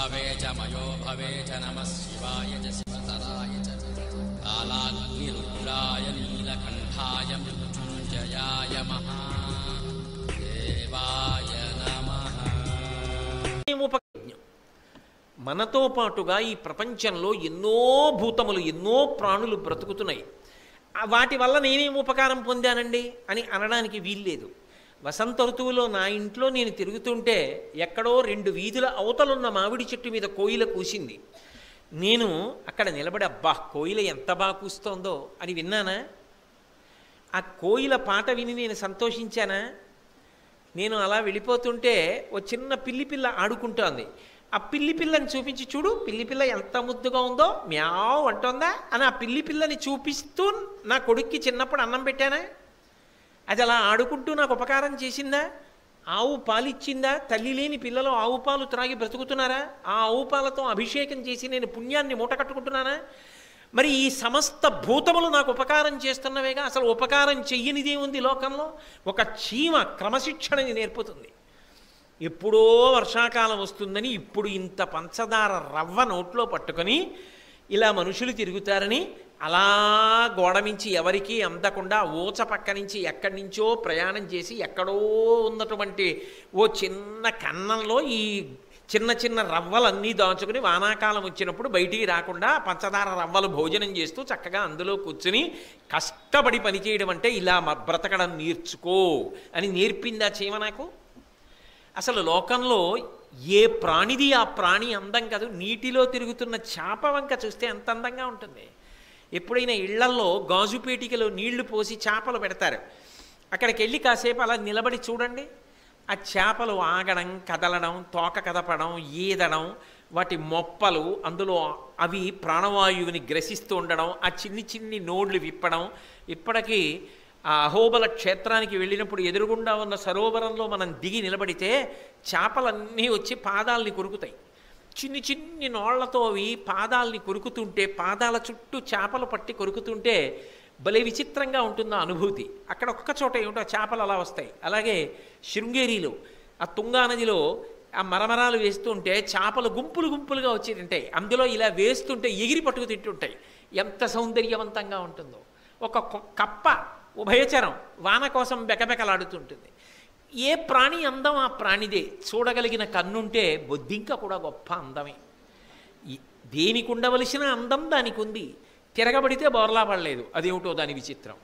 भवे च मयो भवे च नमः शिवाय च शिवतराय च कालाग्निरुद्राय नीलकण्ठाय मृत्युञ्जयाय महादेवाय नमः ఉపజ్ఞం మనతో పాటుగా ఈ ప్రపంచంలో ఎన్నో భూతములు ఎన్నో ప్రాణులు బ్రతుకుతున్నాయి ఆ వాటి వల్ల నేనేం ఉపకారం పొందానండి అని అనడానికి వీల్లేదు వసంత ఋతువులో నా ఇంట్లో నేను తిరుగుతుంటే ఎక్కడో రెండు వీధుల అవతలున్న మామిడి చెట్టు మీద కోయిల కూసింది నేను అక్కడ నిలబడి అబ్బా కోయిల ఎంత బాగా కూస్తోందో అని విన్నానా ఆ కోయిల పాట విని నేను సంతోషించానా నేను అలా వెళ్ళిపోతుంటే ఓ చిన్న పిల్లి పిల్ల ఆడుకుంటోంది ఆ పిల్లి పిల్లని చూపించి చూడు పిల్లి పిల్ల ఎంత ముద్దుగా ఉందో మ్యావ్ అంటోందా అని ఆ పిల్లి పిల్లని చూపిస్తూ నా కొడుక్కి చిన్నప్పుడు అన్నం పెట్టానా అది అలా ఆడుకుంటూ నాకు ఉపకారం చేసిందా ఆవు పాలిచ్చిందా తల్లి లేని పిల్లలు ఆవు పాలు త్రాగి బ్రతుకుతున్నారా ఆ ఆవు పాలతో అభిషేకం చేసి నేను పుణ్యాన్ని మూట కట్టుకుంటున్నానా మరి ఈ సమస్త భూతములు నాకు ఉపకారం చేస్తున్నవేగా అసలు ఉపకారం చెయ్యనిదే ఉంది లోకంలో ఒక చీమ క్రమశిక్షణని నేర్పుతుంది ఎప్పుడో వర్షాకాలం వస్తుందని ఇప్పుడు ఇంత పంచదార రవ్వ నోట్లో పట్టుకొని ఇలా మనుషులు తిరుగుతారని అలా గోడ మించి ఎవరికీ అందకుండా ఊచ పక్క నుంచి ఎక్కడి నుంచో ప్రయాణం చేసి ఎక్కడో ఉన్నటువంటి ఓ చిన్న కన్నంలో ఈ చిన్న చిన్న రవ్వలన్నీ దాచుకుని వానాకాలం వచ్చినప్పుడు బయటికి రాకుండా పంచదార రవ్వలు భోజనం చేస్తూ చక్కగా అందులో కూర్చుని కష్టపడి పనిచేయడం అంటే ఇలా మ- బ్రతకడం నేర్చుకో అని నేర్పిందా చీమ నాకు అసలు లోకంలో ఏ ప్రాణిది ఆ ప్రాణి అందం కాదు నీటిలో తిరుగుతున్న చేప వంక చూస్తే ఎంత అందంగా ఉంటుంది ఎప్పుడైనా ఇళ్లల్లో గాజు పేటికలో నీళ్లు పోసి చేపలు పెడతారు అక్కడికి వెళ్ళి కాసేపు అలా నిలబడి చూడండి ఆ చేపలు ఆగడం కదలడం తోక కదపడం ఈదడం వాటి మొప్పలు అందులో అవి ప్రాణవాయువుని గ్రసిస్తూ ఉండడం ఆ చిన్ని చిన్ని నోళ్లు విప్పడం ఇప్పటికీ ఆ అహోబల క్షేత్రానికి వెళ్ళినప్పుడు ఎదురుగుండా ఉన్న సరోవరంలో మనం దిగి నిలబడితే చేపలన్నీ వచ్చి పాదాలని కొరుకుతాయి చిన్ని చిన్ని నోళ్లతో అవి పాదాలని కొరుకుతుంటే పాదాల చుట్టూ చేపలు పట్టి కొరుకుతుంటే భలే విచిత్రంగా ఉంటుంది ఆ అనుభూతి అక్కడ ఒక్క చోట ఏమిటో చేపలు అలా వస్తాయి అలాగే శృంగేరిలో ఆ తుంగా నదిలో ఆ మరమరాలు వేస్తుంటే చేపలు గుంపులు గుంపులుగా వచ్చి తింటాయి అందులో ఇలా వేస్తుంటే ఎగిరి పట్టుకు తింటుంటాయి ఎంత సౌందర్యవంతంగా ఉంటుందో ఒక కొ- కప్ప ఉభయచరం వాన కోసం బెకబెకలాడుతుంటుంది ఏ ప్రాణి అందం ఆ ప్రాణిదే చూడగలిగిన కన్నుంటే బొద్దింక కూడా గొప్ప అందమే ఈ- దేనికి ఉండవలసిన అందం దానికి ఉంది తిరగబడితే బోర్లా పడలేదు అదేమిటో దాని విచిత్రం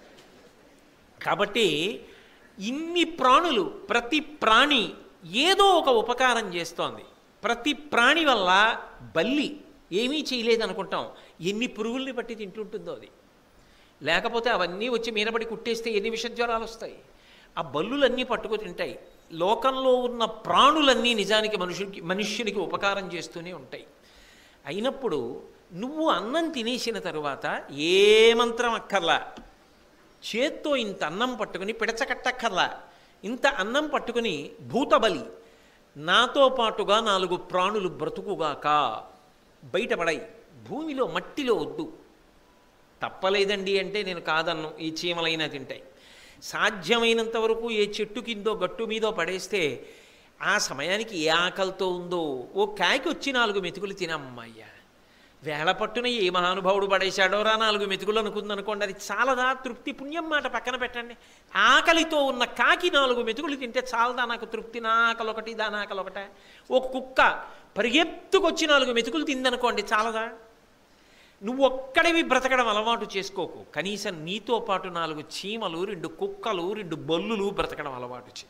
కాబట్టి ఇన్ని ప్రాణులు ప్రతి ప్రాణి ఏదో ఒక ఉపకారం చేస్తోంది ప్రతి ప్రాణి వల్ల బల్లి ఏమీ చేయలేదనుకుంటాం ఎన్ని పురుగుల్ని పట్టి తింటుంటుందో అది లేకపోతే అవన్నీ వచ్చి మీరబడి కుట్టేస్తే ఎన్ని విషజ్వరాలు వస్తాయి ఆ బల్లులన్నీ పట్టుకు తింటాయి లోకంలో ఉన్న ప్రాణులన్నీ నిజానికి మనుషుడికి మనుష్యునికి ఉపకారం చేస్తూనే ఉంటాయి అయినప్పుడు నువ్వు అన్నం తినేసిన తరువాత ఏ మంత్రం అక్కర్లా చేత్తో ఇంత అన్నం పట్టుకుని పిడచకట్టక్కర్లా ఇంత అన్నం పట్టుకుని భూతబలి నాతో పాటుగా నాలుగు ప్రాణులు బ్రతుకుగాక బయటపడాయి భూమిలో మట్టిలో వద్దు తప్పలేదండి అంటే నేను కాదన్ను ఈ చీమలైనా తింటాయి సాధ్యమైనంత వరకు ఏ చెట్టు కిందో గట్టు మీదో పడేస్తే ఆ సమయానికి ఏ ఆకలితో ఉందో ఓ కాకి వచ్చి నాలుగు మెతుకులు తినమ్మయ్యా వేళ పట్టున ఏ మహానుభావుడు పడేశాడో రా నాలుగు మెతుకులు అనుకుందనుకోండి అది చాలదా తృప్తి పుణ్యం మాట పక్కన పెట్టండి ఆకలితో ఉన్న కాకి నాలుగు మెతుకులు తింటే చాలదా నాకు తృప్తి నా ఆకలి ఒకటి దాని ఆకలి ఒకటే ఓ కుక్క పరిగెత్తుకొచ్చి నాలుగు మెతుకులు తిందనుకోండి చాలదా నువ్వు ఒక్కడివి బ్రతకడం అలవాటు చేసుకోకు కనీసం నీతో పాటు నాలుగు చీమలు రెండు కుక్కలు రెండు బల్లులు బ్రతకడం అలవాటు చే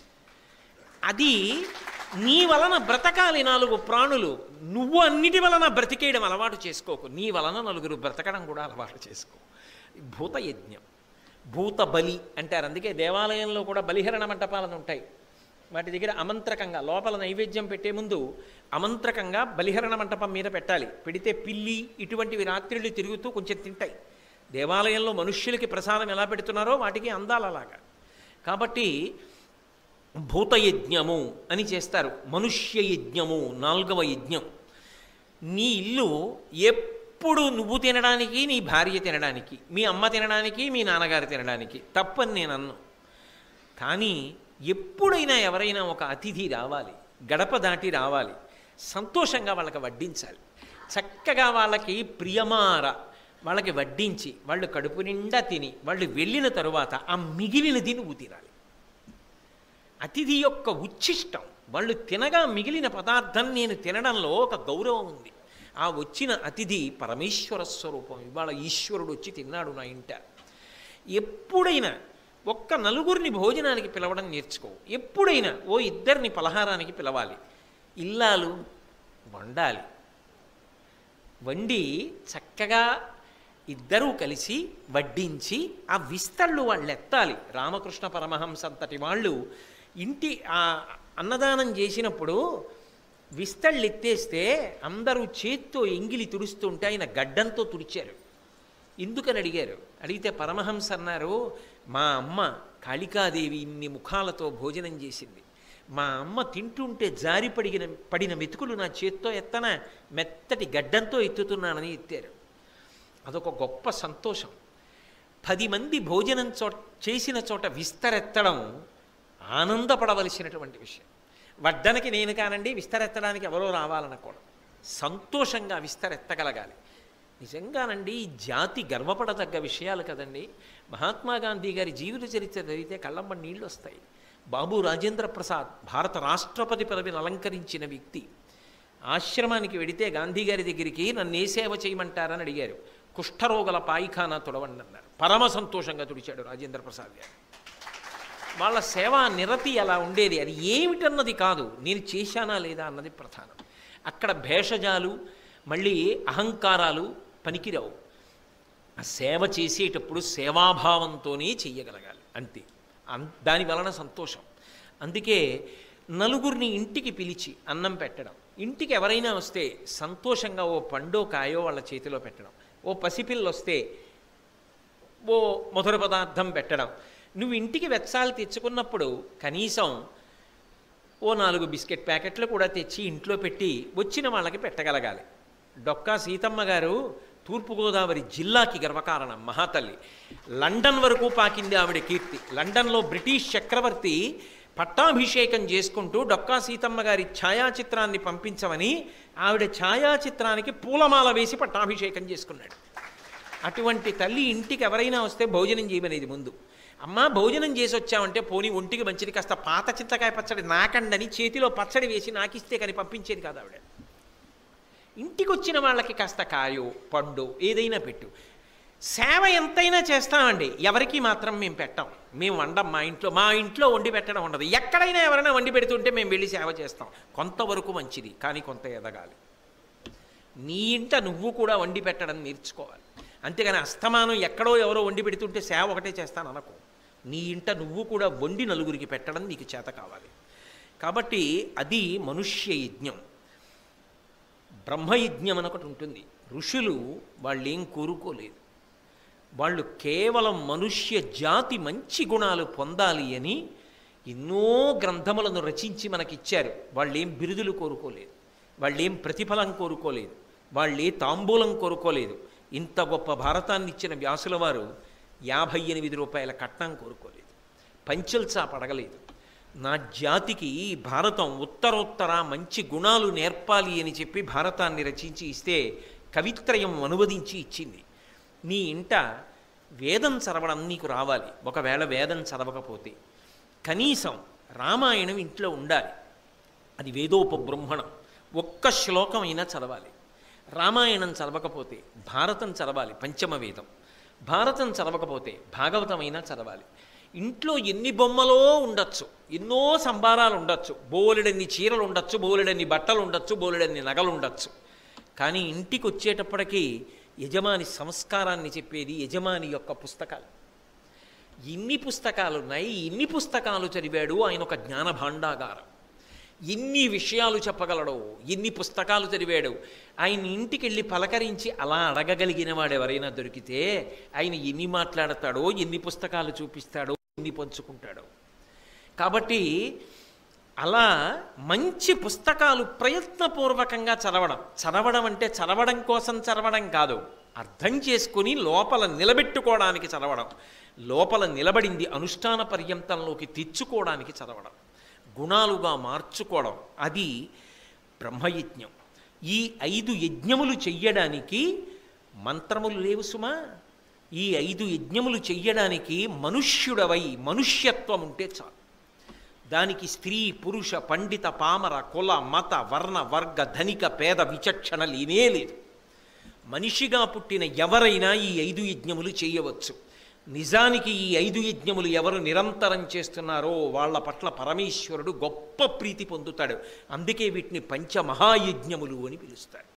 అది నీ వలన బ్రతకాలి నాలుగు ప్రాణులు నువ్వు అన్నిటి వలన బ్రతికేయడం అలవాటు చేసుకోకు నీ వలన నలుగురు బ్రతకడం కూడా అలవాటు చేసుకో భూత యజ్ఞం భూత బలి అంటారు అందుకే దేవాలయంలో కూడా బలిహరణ మంటపాలను ఉంటాయి వాటి దగ్గర అమంత్రకంగా లోపల నైవేద్యం పెట్టే ముందు అమంత్రకంగా బలిహరణ మంటపం మీద పెట్టాలి పెడితే పిల్లి ఇటువంటివి రాత్రిళ్ళు తిరుగుతూ కొంచెం తింటాయి దేవాలయంలో మనుష్యులకి ప్రసాదం ఎలా పెడుతున్నారో వాటికి అందాలు అలాగా కాబట్టి భూతయజ్ఞము అని చేస్తారు మనుష్య యజ్ఞము నాలుగవ యజ్ఞం నీ ఇల్లు ఎప్పుడు నువ్వు తినడానికి నీ భార్య తినడానికి మీ అమ్మ తినడానికి మీ నాన్నగారు తినడానికి తప్పని నేను అన్ను కానీ ఎప్పుడైనా ఎవరైనా ఒక అతిథి రావాలి గడప దాటి రావాలి సంతోషంగా వాళ్ళకి వడ్డించాలి చక్కగా వాళ్ళకి ప్రియమార వాళ్ళకి వడ్డించి వాళ్ళు కడుపు నిండా తిని వాళ్ళు వెళ్ళిన తరువాత ఆ మిగిలినది నువ్వు తినాలి అతిథి యొక్క ఉచ్ఛిష్టం వాళ్ళు తినగా మిగిలిన పదార్థం నేను తినడంలో ఒక గౌరవం ఉంది ఆ వచ్చిన అతిథి పరమేశ్వర స్వరూపం ఇవాళ ఈశ్వరుడు వచ్చి తిన్నాడు నా ఇంట ఎప్పుడైనా ఒక్క నలుగురిని భోజనానికి పిలవడం నేర్చుకో ఎప్పుడైనా ఓ ఇద్దరిని పలహారానికి పిలవాలి ఇల్లాలు వండాలి వండి చక్కగా ఇద్దరూ కలిసి వడ్డించి ఆ విస్తళ్ళు వాళ్ళు ఎత్తాలి రామకృష్ణ పరమహంస అంతటి వాళ్ళు ఇంటి ఆ అన్నదానం చేసినప్పుడు విస్తళ్ళు ఎత్తేస్తే అందరూ చేత్తో ఎంగిలి తుడుస్తుంటే ఆయన గడ్డంతో తుడిచారు ఎందుకని అడిగారు అడిగితే పరమహంస అన్నారు మా అమ్మ కాళికాదేవి ఇన్ని ముఖాలతో భోజనం చేసింది మా అమ్మ తింటుంటే జారి పడిగిన పడిన మెతుకులు నా చేత్తో ఎత్తన మెత్తటి గడ్డంతో ఎత్తుతున్నానని ఎత్తారు అదొక గొప్ప సంతోషం పది మంది భోజనం చోట చేసిన చోట విస్తరెత్తడం ఆనందపడవలసినటువంటి విషయం వడ్డనకి నేను కానండి విస్తరెత్తడానికి ఎవరో రావాలనకూడదు సంతోషంగా విస్తరెత్తగలగాలి నిజంగానండి ఈ జాతి గర్వపడదగ్గ విషయాలు కదండి మహాత్మా గాంధీ గారి జీవిత చరిత్ర చదివితే కళ్ళమ్మ నీళ్ళు వస్తాయి బాబు రాజేంద్ర ప్రసాద్ భారత రాష్ట్రపతి పదవిని అలంకరించిన వ్యక్తి ఆశ్రమానికి వెడితే గాంధీ గారి దగ్గరికి నన్ను ఏ సేవ చేయమంటారని అడిగారు కుష్ఠరోగల పాయిఖానా తొడవండి అన్నారు పరమ సంతోషంగా తుడిచాడు రాజేంద్ర ప్రసాద్ గారు వాళ్ళ సేవా నిరతి అలా ఉండేది అది ఏమిటన్నది కాదు నేను చేశానా లేదా అన్నది ప్రధానం అక్కడ భేషజాలు మళ్ళీ అహంకారాలు పనికిరావు ఆ సేవ చేసేటప్పుడు సేవాభావంతోనే చెయ్యగలగాలి అంతే అన్ దాని వలన సంతోషం అందుకే నలుగురిని ఇంటికి పిలిచి అన్నం పెట్టడం ఇంటికి ఎవరైనా వస్తే సంతోషంగా ఓ పండో కాయో వాళ్ళ చేతిలో పెట్టడం ఓ పసిపిల్ల వస్తే ఓ మధుర పదార్థం పెట్టడం నువ్వు ఇంటికి వెచ్చాలు తెచ్చుకున్నప్పుడు కనీసం ఓ నాలుగు బిస్కెట్ ప్యాకెట్లు కూడా తెచ్చి ఇంట్లో పెట్టి వచ్చిన వాళ్ళకి పెట్టగలగాలి డొక్కా సీతమ్మ గారు తూర్పుగోదావరి జిల్లాకి గర్వకారణం మహాతల్లి లండన్ వరకు పాకింది ఆవిడ కీర్తి లండన్లో బ్రిటిష్ చక్రవర్తి పట్టాభిషేకం చేసుకుంటూ డొక్కా సీతమ్మ గారి ఛాయాచిత్రాన్ని పంపించమని ఆవిడ ఛాయాచిత్రానికి పూలమాల వేసి పట్టాభిషేకం చేసుకున్నాడు అటువంటి తల్లి ఇంటికి ఎవరైనా వస్తే భోజనం చేయమనేది ముందు అమ్మా భోజనం చేసి వచ్చామంటే పోనీ ఒంటికి మంచిది కాస్త పాత చింతకాయ పచ్చడి నాకండని చేతిలో పచ్చడి వేసి నాకిస్తే కానీ పంపించేది కాదు ఆవిడ ఇంటికి వచ్చిన వాళ్ళకి కాస్త కాయో పండు ఏదైనా పెట్టు సేవ ఎంతైనా చేస్తామండి ఎవరికి మాత్రం మేము పెట్టాం మేము వండం మా ఇంట్లో మా ఇంట్లో వండి పెట్టడం ఉండదు ఎక్కడైనా ఎవరైనా వండి పెడుతుంటే మేము వెళ్ళి సేవ చేస్తాం కొంతవరకు మంచిది కానీ కొంత ఎదగాలి నీ ఇంట నువ్వు కూడా వండి పెట్టడం నేర్చుకోవాలి అంతేగాని అస్తమానం ఎక్కడో ఎవరో వండి పెడుతుంటే సేవ ఒకటే చేస్తాను అనకు నీ ఇంట నువ్వు కూడా వండి నలుగురికి పెట్టడం నీకు చేత కావాలి కాబట్టి అది మనుష్య యజ్ఞం బ్రహ్మయజ్ఞం అని ఒకటి ఉంటుంది ఋషులు వాళ్ళేం కోరుకోలేదు వాళ్ళు కేవలం మనుష్య జాతి మంచి గుణాలు పొందాలి అని ఎన్నో గ్రంథములను రచించి మనకిచ్చారు వాళ్ళేం బిరుదులు కోరుకోలేదు వాళ్ళేం ప్రతిఫలం కోరుకోలేదు వాళ్ళే తాంబూలం కోరుకోలేదు ఇంత గొప్ప భారతాన్ని ఇచ్చిన వ్యాసుల వారు యాభై ఎనిమిది రూపాయల కట్నం కోరుకోలేదు పంచల్చా పడగలేదు నా జాతికి ఈ భారతం ఉత్తరోత్తర మంచి గుణాలు నేర్పాలి అని చెప్పి భారతాన్ని రచించి ఇస్తే కవిత్రయం అనువదించి ఇచ్చింది నీ ఇంట వేదం చదవడం నీకు రావాలి ఒకవేళ వేదం చదవకపోతే కనీసం రామాయణం ఇంట్లో ఉండాలి అది వేదోపబ్రహ్మణం ఒక్క శ్లోకమైనా చదవాలి రామాయణం చదవకపోతే భారతం చదవాలి పంచమ వేదం భారతం చదవకపోతే భాగవతమైనా చదవాలి ఇంట్లో ఎన్ని బొమ్మలో ఉండొచ్చు ఎన్నో సంబారాలు ఉండొచ్చు బోలెడన్ని చీరలు ఉండొచ్చు బోలెడన్ని బట్టలు ఉండొచ్చు బోలెడన్ని నగలు ఉండొచ్చు కానీ ఇంటికి వచ్చేటప్పటికీ యజమాని సంస్కారాన్ని చెప్పేది యజమాని యొక్క పుస్తకాలు ఇన్ని పుస్తకాలు ఉన్నాయి ఇన్ని పుస్తకాలు చదివాడు ఆయన ఒక జ్ఞాన భాండాగారం ఎన్ని విషయాలు చెప్పగలడో ఎన్ని పుస్తకాలు చదివాడు ఆయన ఇంటికి వెళ్ళి పలకరించి అలా అడగగలిగిన వాడు ఎవరైనా దొరికితే ఆయన ఎన్ని మాట్లాడతాడో ఎన్ని పుస్తకాలు చూపిస్తాడో ఎన్ని పంచుకుంటాడో కాబట్టి అలా మంచి పుస్తకాలు ప్రయత్నపూర్వకంగా చదవడం చదవడం అంటే చదవడం కోసం చదవడం కాదు అర్థం చేసుకుని లోపల నిలబెట్టుకోవడానికి చదవడం లోపల నిలబడింది అనుష్ఠాన పర్యంతంలోకి తెచ్చుకోవడానికి చదవడం గుణాలుగా మార్చుకోవడం అది బ్రహ్మయజ్ఞం ఈ ఐదు యజ్ఞములు చెయ్యడానికి మంత్రములు లేవు సుమా ఈ ఐదు యజ్ఞములు చెయ్యడానికి మనుష్యుడవై మనుష్యత్వం ఉంటే చాలు దానికి స్త్రీ పురుష పండిత పామర కుల మత వర్ణ వర్గ ధనిక పేద విచక్షణ లేనే లేదు మనిషిగా పుట్టిన ఎవరైనా ఈ ఐదు యజ్ఞములు చేయవచ్చు నిజానికి ఈ ఐదు యజ్ఞములు ఎవరు నిరంతరం చేస్తున్నారో వాళ్ళ పట్ల పరమేశ్వరుడు గొప్ప ప్రీతి పొందుతాడు అందుకే వీటిని పంచమహాయజ్ఞములు అని పిలుస్తాడు